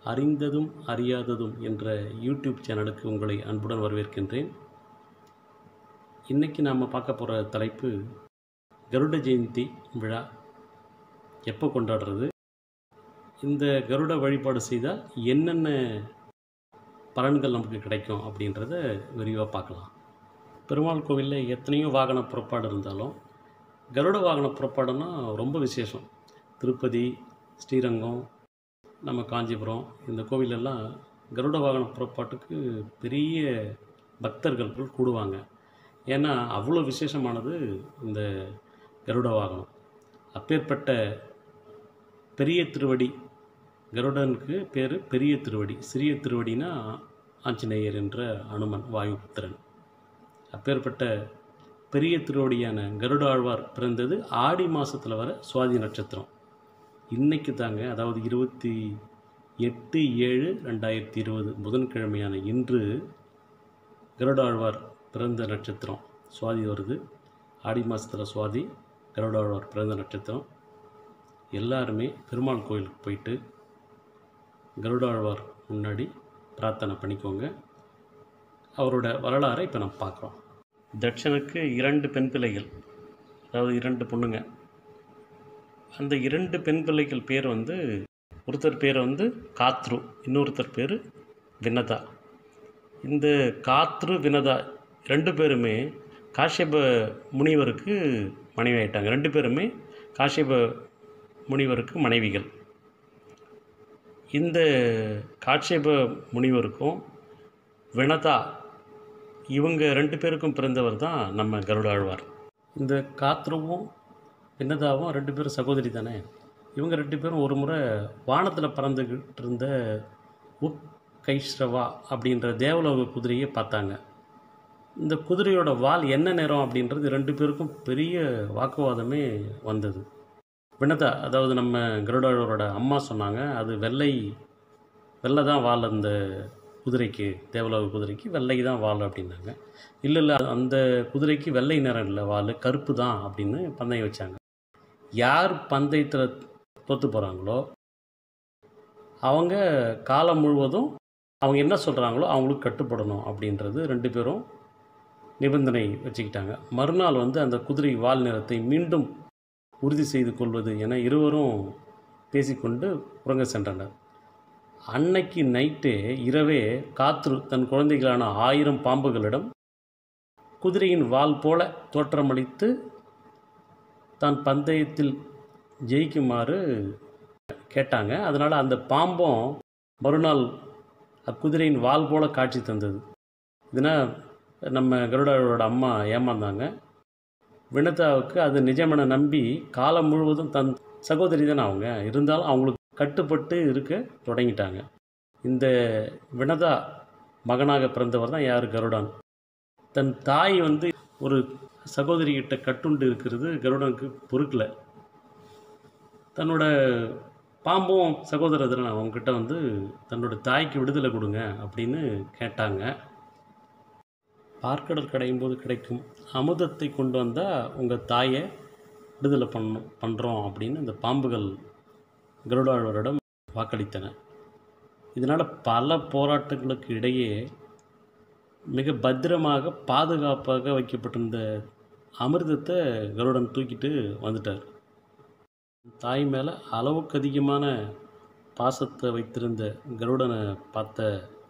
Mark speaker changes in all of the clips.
Speaker 1: அறிந்ததும் அறியாததும் என்ற யூடியூப் சேனலுக்கு உங்களை அன்புடன் வரவேற்கின்றேன் இன்றைக்கி நாம் பார்க்க போகிற தலைப்பு கருட ஜெயந்தி விழா எப்போ கொண்டாடுறது இந்த கருட வழிபாடு செய்தால் என்னென்ன பலன்கள் நமக்கு கிடைக்கும் அப்படின்றத விரிவாக பார்க்கலாம் பெருமாள் கோவிலில் எத்தனையோ வாகன புறப்பாடு இருந்தாலும் கருட வாகன புறப்பாடுன்னா ரொம்ப விசேஷம் திருப்பதி ஸ்ரீரங்கம் நம்ம காஞ்சிபுரம் இந்த கோவிலெல்லாம் கருட வாகன புறப்பாட்டுக்கு பெரிய பக்தர்கள் கூடுவாங்க ஏன்னா அவ்வளோ விசேஷமானது இந்த கருட வாகனம் அப்பேற்பட்ட பெரிய திருவடி கருடனுக்கு பேர் பெரிய திருவடி சிறிய திருவடினா ஆஞ்சநேயர் என்ற அனுமன் வாயுபுத்திரன் அப்பேற்பட்ட பெரிய திருவடியான கருட ஆழ்வார் பிறந்தது ஆடி மாதத்தில் வர சுவாதி நட்சத்திரம் இன்னைக்கு தாங்க அதாவது இருபத்தி எட்டு ஏழு ரெண்டாயிரத்தி இருபது புதன்கிழமையான இன்று கருடாழ்வார் பிறந்த நட்சத்திரம் சுவாதி வருது ஆடி மாதத்தில் சுவாதி கருடாழ்வார் பிறந்த நட்சத்திரம் எல்லாருமே பெருமாள் கோயிலுக்கு போயிட்டு கருடாழ்வார் முன்னாடி பிரார்த்தனை பண்ணிக்கோங்க அவரோட வரலாறை இப்போ நம்ம பார்க்குறோம் தட்சனுக்கு இரண்டு பெண் பிள்ளைகள் அதாவது இரண்டு பொண்ணுங்க அந்த இரண்டு பெண் பிள்ளைகள் பேர் வந்து ஒருத்தர் பேர் வந்து காத்ரு இன்னொருத்தர் பேர் வினதா இந்த காத்ரு வினதா ரெண்டு பேருமே காஷ்யப முனிவருக்கு மனைவி ஆயிட்டாங்க ரெண்டு பேருமே காஷ்யப முனிவருக்கு மனைவிகள் இந்த காட்சியப முனிவருக்கும் வினதா இவங்க ரெண்டு பேருக்கும் பிறந்தவர் தான் நம்ம கருடாழ்வார் இந்த காத்ருவும் வினதாவும் ரெண்டு பேரும் சகோதரி தானே இவங்க ரெண்டு பேரும் ஒரு முறை வானத்தில் பறந்துக்கிட்டு இருந்த உப் கைஸ்ரவா அப்படின்ற தேவலோக குதிரையை பார்த்தாங்க இந்த குதிரையோட வால் என்ன நிறம் அப்படின்றது ரெண்டு பேருக்கும் பெரிய வாக்குவாதமே வந்தது வினதா அதாவது நம்ம கருடாழ்வாரோட அம்மா சொன்னாங்க அது வெள்ளை வெள்ளை தான் வால் அந்த குதிரைக்கு தேவலோக குதிரைக்கு வெள்ளை தான் வால் அப்படின்னாங்க இல்லை இல்லை அந்த குதிரைக்கு வெள்ளை நிறம் இல்லை வால் கருப்பு தான் அப்படின்னு பந்தயம் வச்சாங்க யார் பந்தயத்தில் தோற்று போகிறாங்களோ அவங்க காலம் முழுவதும் அவங்க என்ன சொல்கிறாங்களோ அவங்களுக்கு கட்டுப்படணும் அப்படின்றது ரெண்டு பேரும் நிபந்தனை வச்சுக்கிட்டாங்க மறுநாள் வந்து அந்த குதிரை வால் நிறத்தை மீண்டும் உறுதி செய்து கொள்வது என இருவரும் பேசிக்கொண்டு உறங்க சென்றனர் அன்னைக்கு நைட்டே இரவே காத்ரு தன் குழந்தைகளான ஆயிரம் பாம்புகளிடம் குதிரையின் வால் போல தோற்றமளித்து தான் பந்தயத்தில் ஜெயிக்குமாறு கேட்டாங்க அதனால் அந்த பாம்பும் மறுநாள் அக்குதிரையின் வால் போல காட்சி தந்தது இதனால் நம்ம கருடாவோட அம்மா ஏமாந்தாங்க வினதாவுக்கு அது நிஜமென நம்பி காலம் முழுவதும் தன் சகோதரி தானே அவங்க இருந்தாலும் அவங்களுக்கு கட்டுப்பட்டு இருக்க தொடங்கிட்டாங்க இந்த வினதா மகனாக பிறந்தவர் தான் யார் கருடன் தன் தாய் வந்து ஒரு சகோதரிகிட்ட கட்டுண்டு இருக்கிறது கருடனுக்கு பொறுக்கல தன்னோட பாம்பும் சகோதரர் தானே அவங்கக்கிட்ட வந்து தன்னோட தாய்க்கு விடுதலை கொடுங்க அப்படின்னு கேட்டாங்க பார்க்கடல் கடையும் போது கிடைக்கும் அமுதத்தை கொண்டு வந்தால் உங்கள் தாயை விடுதலை பண்ணும் பண்ணுறோம் அப்படின்னு இந்த பாம்புகள் கருடாழ்வரிடம் வாக்களித்தன இதனால் பல போராட்டங்களுக்கு இடையே மிக பத்திரமாக பாதுகாப்பாக வைக்கப்பட்டிருந்த அமிர்தத்தை கருடன் தூக்கிட்டு வந்துட்டார் தாய் மேலே அளவுக்கு அதிகமான பாசத்தை வைத்திருந்த கருடனை பார்த்த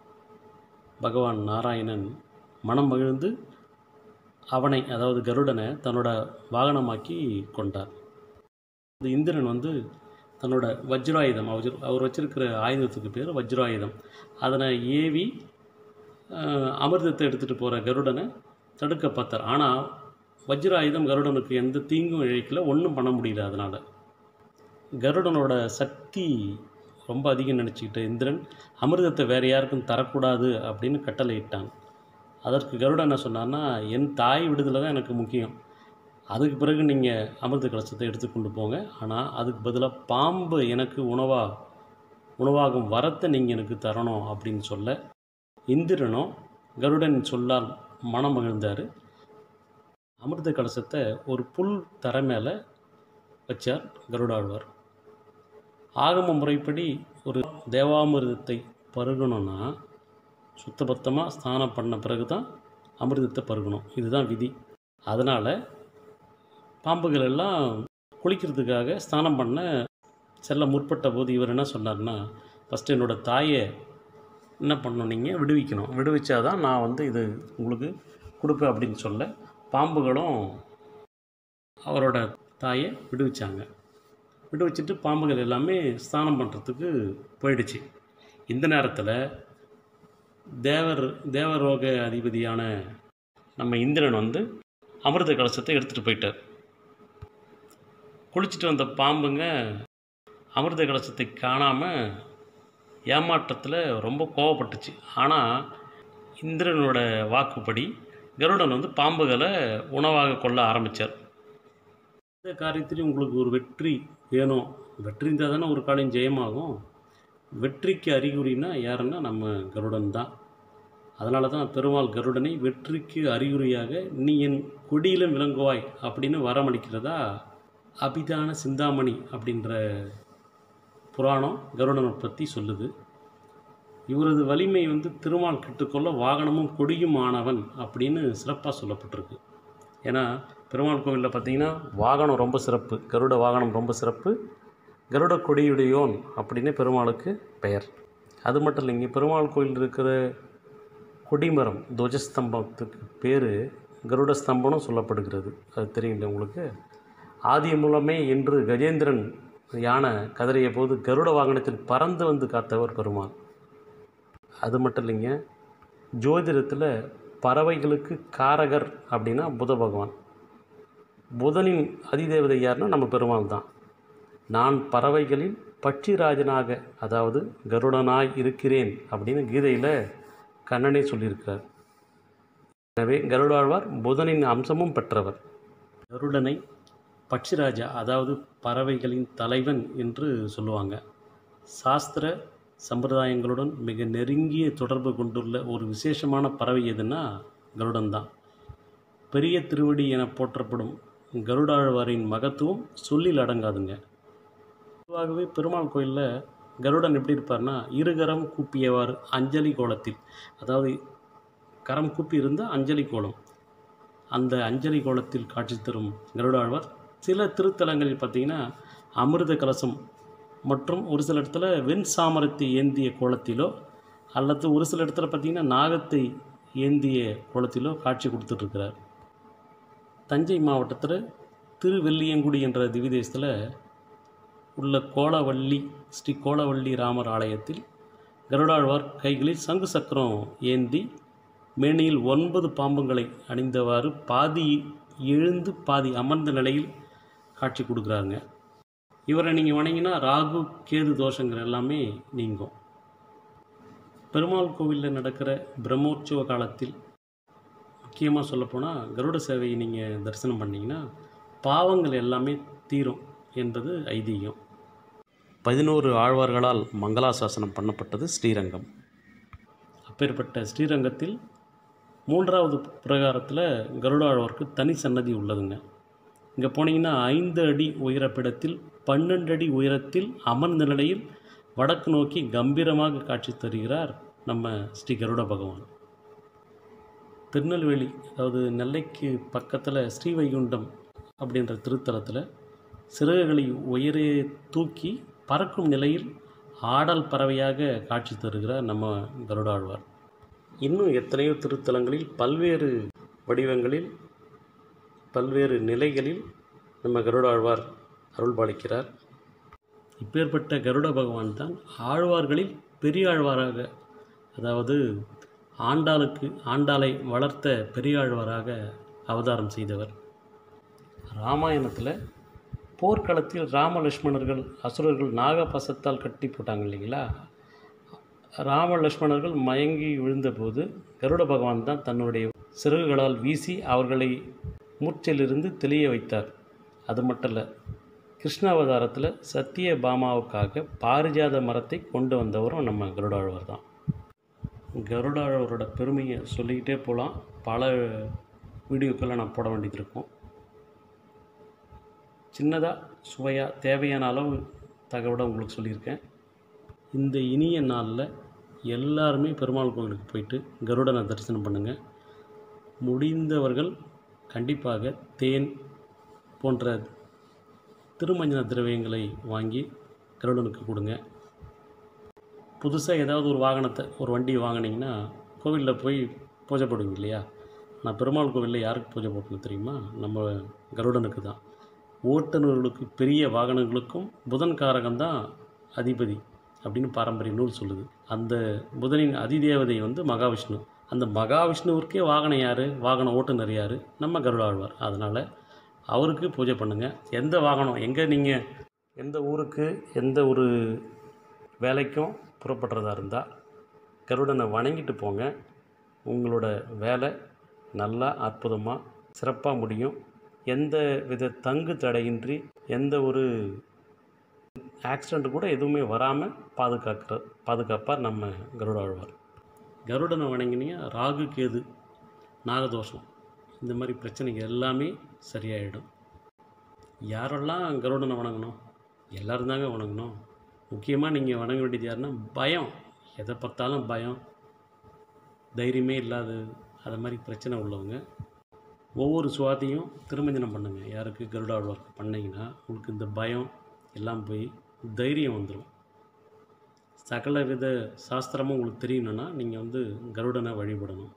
Speaker 1: பகவான் நாராயணன் மனம் மகிழ்ந்து அவனை அதாவது கருடனை தன்னோட வாகனமாக்கி கொண்டார் இந்த இந்திரன் வந்து தன்னோட வஜ்ராயுதம் அவர் அவர் வச்சிருக்கிற ஆயுதத்துக்கு பேர் வஜ்ராயுதம் அதனை ஏவி அமிர்தத்தை எடுத்துகிட்டு போகிற கருடனை தடுக்க பார்த்தார் ஆனால் வஜ்ராயுதம் கருடனுக்கு எந்த தீங்கும் இழைக்கல ஒன்றும் பண்ண முடியல அதனால் கருடனோட சக்தி ரொம்ப அதிகம் நினச்சிக்கிட்ட இந்திரன் அமிர்தத்தை வேறு யாருக்கும் தரக்கூடாது அப்படின்னு கட்டளையிட்டான் அதற்கு கருடன் என்ன சொன்னார்னா என் தாய் விடுதலை தான் எனக்கு முக்கியம் அதுக்கு பிறகு நீங்கள் அமிர்த கலசத்தை எடுத்து கொண்டு போங்க ஆனால் அதுக்கு பதிலாக பாம்பு எனக்கு உணவாக உணவாகும் வரத்தை நீங்கள் எனக்கு தரணும் அப்படின்னு சொல்ல இந்திரனும் கருடன் சொல்லால் மனம் மகிழ்ந்தார் அமிர்த கலசத்தை ஒரு புல் தரை மேலே வச்சார் கருடாழ்வார் ஆகம முறைப்படி ஒரு தேவாமிர்தத்தை பருகணும்னா சுத்தபத்தமாக ஸ்நானம் பண்ண பிறகு தான் அமிர்தத்தை பருகணும் இதுதான் விதி அதனால் பாம்புகள் எல்லாம் குளிக்கிறதுக்காக ஸ்நானம் பண்ண செல்ல முற்பட்ட போது இவர் என்ன சொன்னார்னா ஃபஸ்ட்டு என்னோடய தாயை என்ன பண்ணணும் நீங்கள் விடுவிக்கணும் விடுவிச்சா தான் நான் வந்து இது உங்களுக்கு கொடுப்பேன் அப்படின்னு சொல்ல பாம்புகளும் அவரோட தாயை விடுவிச்சாங்க விடுவிச்சிட்டு பாம்புகள் எல்லாமே ஸ்நானம் பண்ணுறதுக்கு போயிடுச்சு இந்த நேரத்தில் தேவர் தேவரோக அதிபதியான நம்ம இந்திரன் வந்து அமிர்த கலசத்தை எடுத்துகிட்டு போயிட்டார் குளிச்சுட்டு வந்த பாம்புங்க அமிர்த கலசத்தை காணாமல் ஏமாற்றத்தில் ரொம்ப கோவப்பட்டுச்சு ஆனால் இந்திரனோட வாக்குப்படி கருடன் வந்து பாம்புகளை உணவாக கொள்ள ஆரம்பித்தார் இந்த காரியத்திலையும் உங்களுக்கு ஒரு வெற்றி வேணும் வெற்றி இருந்தால் தானே ஒரு காரியம் ஜெயமாகும் வெற்றிக்கு அறிகுறினா யாருன்னா நம்ம கருடன் தான் அதனால தான் பெருமாள் கருடனை வெற்றிக்கு அறிகுறியாக நீ என் கொடியிலும் விளங்குவாய் அப்படின்னு வரமளிக்கிறதா அபிதான சிந்தாமணி அப்படின்ற புராணம் கருடனை பற்றி சொல்லுது இவரது வலிமை வந்து திருமால் கற்றுக்கொள்ள வாகனமும் கொடியும் ஆனவன் அப்படின்னு சிறப்பாக சொல்லப்பட்டிருக்கு ஏன்னா பெருமாள் கோவிலில் பார்த்தீங்கன்னா வாகனம் ரொம்ப சிறப்பு கருட வாகனம் ரொம்ப சிறப்பு கருட கொடியுடையோன் அப்படின்னு பெருமாளுக்கு பெயர் அது மட்டும் இல்லைங்க பெருமாள் கோயில் இருக்கிற கொடிமரம் துவஜஸ்தம்பத்துக்கு பேர் கருட ஸ்தம்பனம் சொல்லப்படுகிறது அது தெரியுங்களா உங்களுக்கு ஆதி மூலமே என்று கஜேந்திரன் யானை கதறிய போது கருட வாகனத்தில் பறந்து வந்து காத்தவர் பெருமாள் அது மட்டும் இல்லைங்க ஜோதிடத்தில் பறவைகளுக்கு காரகர் அப்படின்னா புத பகவான் புதனின் அதிதேவதை யாருன்னா நம்ம பெருமாள் தான் நான் பறவைகளில் பட்சிராஜனாக அதாவது கருடனாய் இருக்கிறேன் அப்படின்னு கீதையில் கண்ணனே சொல்லியிருக்கிறார் எனவே கருடாழ்வார் புதனின் அம்சமும் பெற்றவர் கருடனை பட்சிராஜா அதாவது பறவைகளின் தலைவன் என்று சொல்லுவாங்க சாஸ்திர சம்பிரதாயங்களுடன் மிக நெருங்கிய தொடர்பு கொண்டுள்ள ஒரு விசேஷமான பறவை எதுன்னா கருடன் தான் பெரிய திருவடி என போற்றப்படும் கருடாழ்வாரின் மகத்துவம் சொல்லில் அடங்காதுங்க பொதுவாகவே பெருமாள் கோயிலில் கருடன் எப்படி இருப்பார்னா இருகரம் கூப்பியவாறு அஞ்சலி கோலத்தில் அதாவது கரம் கூப்பி இருந்தால் அஞ்சலி கோலம் அந்த அஞ்சலி கோலத்தில் காட்சி தரும் கருடாழ்வார் சில திருத்தலங்களில் பார்த்திங்கன்னா அமிர்த கலசம் மற்றும் ஒரு சில இடத்துல வெண் சாமரத்தை ஏந்திய கோலத்திலோ அல்லது ஒரு சில இடத்துல பார்த்திங்கன்னா நாகத்தை ஏந்திய கோலத்திலோ காட்சி கொடுத்துட்ருக்கிறார் தஞ்சை மாவட்டத்தில் திருவெல்லியங்குடி என்ற திவிதேசத்தில் உள்ள கோலவள்ளி ஸ்ரீ கோலவள்ளி ராமர் ஆலயத்தில் கருடாழ்வார் கைகளில் சங்கு சக்கரம் ஏந்தி மேனியில் ஒன்பது பாம்புங்களை அணிந்தவாறு பாதி எழுந்து பாதி அமர்ந்த நிலையில் காட்சி கொடுக்குறாருங்க இவரை நீங்கள் வணங்கினா ராகு கேது தோஷங்கள் எல்லாமே நீங்கும் பெருமாள் கோவிலில் நடக்கிற பிரம்மோற்சவ காலத்தில் முக்கியமாக சொல்லப்போனால் கருட சேவையை நீங்கள் தரிசனம் பண்ணிங்கன்னா பாவங்கள் எல்லாமே தீரும் என்பது ஐதீகம் பதினோரு ஆழ்வார்களால் மங்களாசாசனம் பண்ணப்பட்டது ஸ்ரீரங்கம் அப்பேற்பட்ட ஸ்ரீரங்கத்தில் மூன்றாவது பிரகாரத்தில் கருடாழ்வார்க்கு தனி சன்னதி உள்ளதுங்க இங்கே போனீங்கன்னா ஐந்து அடி உயரப்பிடத்தில் பன்னெண்டு அடி உயரத்தில் அமர்ந்த நிலையில் வடக்கு நோக்கி கம்பீரமாக காட்சி தருகிறார் நம்ம ஸ்ரீ கருட பகவான் திருநெல்வேலி அதாவது நெல்லைக்கு பக்கத்தில் ஸ்ரீவைகுண்டம் அப்படின்ற திருத்தலத்தில் சிறகுகளை உயரே தூக்கி பறக்கும் நிலையில் ஆடல் பறவையாக காட்சி தருகிறார் நம்ம கருடாழ்வார் இன்னும் எத்தனையோ திருத்தலங்களில் பல்வேறு வடிவங்களில் பல்வேறு நிலைகளில் நம்ம கருடாழ்வார் அருள்பாலிக்கிறார் இப்பேற்பட்ட கருட பகவான் தான் ஆழ்வார்களில் பெரிய ஆழ்வாராக அதாவது ஆண்டாளுக்கு ஆண்டாளை வளர்த்த பெரியாழ்வாராக அவதாரம் செய்தவர் ராமாயணத்தில் போர்க்களத்தில் ராம லட்சுமணர்கள் அசுரர்கள் நாகபாசத்தால் கட்டி போட்டாங்க இல்லைங்களா ராம லட்சுமணர்கள் மயங்கி விழுந்தபோது கருட பகவான் தான் தன்னுடைய சிறகுகளால் வீசி அவர்களை மூர்ச்சையிலிருந்து தெளிய வைத்தார் அது மட்டும் இல்லை கிருஷ்ணாவதாரத்தில் சத்திய பாமாவுக்காக பாரிஜாத மரத்தை கொண்டு வந்தவரும் நம்ம கருடாழ்வார் தான் கருடாழ்வாரோட பெருமையை சொல்லிக்கிட்டே போகலாம் பல வீடியோக்கெல்லாம் நான் போட வேண்டியது இருக்கும் சின்னதாக சுவையாக தேவையான அளவு தகவலை உங்களுக்கு சொல்லியிருக்கேன் இந்த இனிய நாளில் எல்லாருமே பெருமாள் கோவிலுக்கு போயிட்டு கருடனை தரிசனம் பண்ணுங்கள் முடிந்தவர்கள் கண்டிப்பாக தேன் போன்ற திருமஞ்சன திரவியங்களை வாங்கி கருடனுக்கு கொடுங்க புதுசாக ஏதாவது ஒரு வாகனத்தை ஒரு வண்டி வாங்கினீங்கன்னா கோவிலில் போய் பூஜை போடுவீங்க இல்லையா நான் பெருமாள் கோவிலில் யாருக்கு பூஜை போட்டணும் தெரியுமா நம்ம கருடனுக்கு தான் ஓட்டுநர்களுக்கு பெரிய வாகனங்களுக்கும் புதன் காரகம் தான் அதிபதி அப்படின்னு பாரம்பரிய நூல் சொல்லுது அந்த புதனின் அதிதேவதை வந்து மகாவிஷ்ணு அந்த மகாவிஷ்ணுவிற்கே வாகனம் யார் வாகன ஓட்டுநர் யார் நம்ம கருடாழ்வார் அதனால் அவருக்கு பூஜை பண்ணுங்கள் எந்த வாகனம் எங்கே நீங்கள் எந்த ஊருக்கு எந்த ஒரு வேலைக்கும் புறப்படுறதா இருந்தால் கருடனை வணங்கிட்டு போங்க உங்களோட வேலை நல்லா அற்புதமாக சிறப்பாக முடியும் எந்த வித தங்கு தடையின்றி எந்த ஒரு ஆக்சிடெண்ட் கூட எதுவுமே வராமல் பாதுகாக்கிற பாதுகாப்பாக நம்ம கருடாழ்வார் கருடனை வணங்கினீங்க ராகு கேது நாகதோஷம் இந்த மாதிரி பிரச்சனைங்க எல்லாமே சரியாயிடும் யாரெல்லாம் கருடனை வணங்கணும் எல்லோரும் தாங்க வணங்கணும் முக்கியமாக நீங்கள் வணங்க வேண்டியது யாருன்னா பயம் எதை பார்த்தாலும் பயம் தைரியமே இல்லாத அது மாதிரி பிரச்சனை உள்ளவங்க ஒவ்வொரு சுவாதியும் திருமஞ்சனம் பண்ணுங்கள் யாருக்கு கருடாழ்வார்க்கு பண்ணிங்கன்னா உங்களுக்கு இந்த பயம் எல்லாம் போய் தைரியம் வந்துடும் சகல வித சாஸ்திரமும் உங்களுக்கு தெரியணுன்னா நீங்கள் வந்து கருடனை வழிபடணும்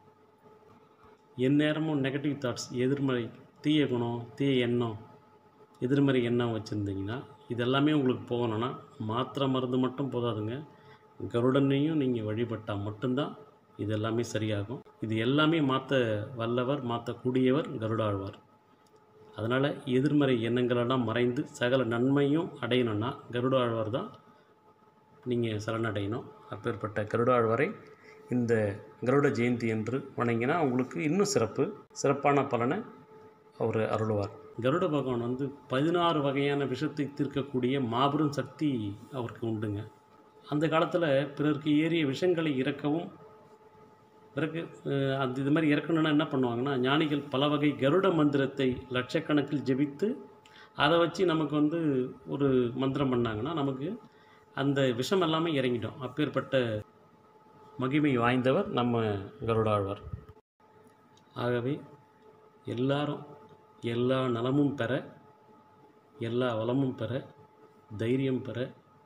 Speaker 1: எந்நேரமும் நெகட்டிவ் தாட்ஸ் எதிர்மறை தீய குணம் தீய எண்ணம் எதிர்மறை எண்ணம் வச்சுருந்தீங்கன்னா இதெல்லாமே உங்களுக்கு போகணும்னா மாத்திரை மருந்து மட்டும் போதாதுங்க கருடனையும் நீங்கள் வழிபட்டால் மட்டும்தான் இது எல்லாமே சரியாகும் இது எல்லாமே மாற்ற வல்லவர் மாற்றக்கூடியவர் கருடாழ்வார் அதனால் எதிர்மறை எண்ணங்களெல்லாம் மறைந்து சகல நன்மையும் அடையணும்னா கருடாழ்வார் தான் நீங்கள் சரணடையணும் அப்பேற்பட்ட கருடாழ்வாரை இந்த கருட ஜெயந்தி என்று வணங்கினா உங்களுக்கு இன்னும் சிறப்பு சிறப்பான பலனை அவர் அருள்வார் கருட பகவான் வந்து பதினாறு வகையான விஷத்தை தீர்க்கக்கூடிய மாபெரும் சக்தி அவருக்கு உண்டுங்க அந்த காலத்தில் பிறருக்கு ஏறிய விஷங்களை இறக்கவும் பிறகு அஹ், அந்த இது மாதிரி இறக்கணுன்னா என்ன பண்ணுவாங்கன்னா ஞானிகள் பல வகை கருட மந்திரத்தை லட்சக்கணக்கில் ஜெபித்து அதை வச்சு நமக்கு வந்து ஒரு மந்திரம் பண்ணாங்கன்னா நமக்கு அந்த விஷம் எல்லாமே இறங்கிடும் அப்பேற்பட்ட மகிமை வாய்ந்தவர் நம்ம கருடாழ்வார் ஆகவே எல்லாரும் எல்லா நலமும் பெற எல்லா வளமும் பெற தைரியம் பெற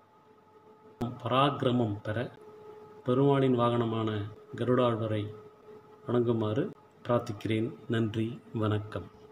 Speaker 1: பராக்கிரமம் பெற பெருமாளின் வாகனமான கருடாழ்வரை வணங்குமாறு பிரார்த்திக்கிறேன் நன்றி வணக்கம்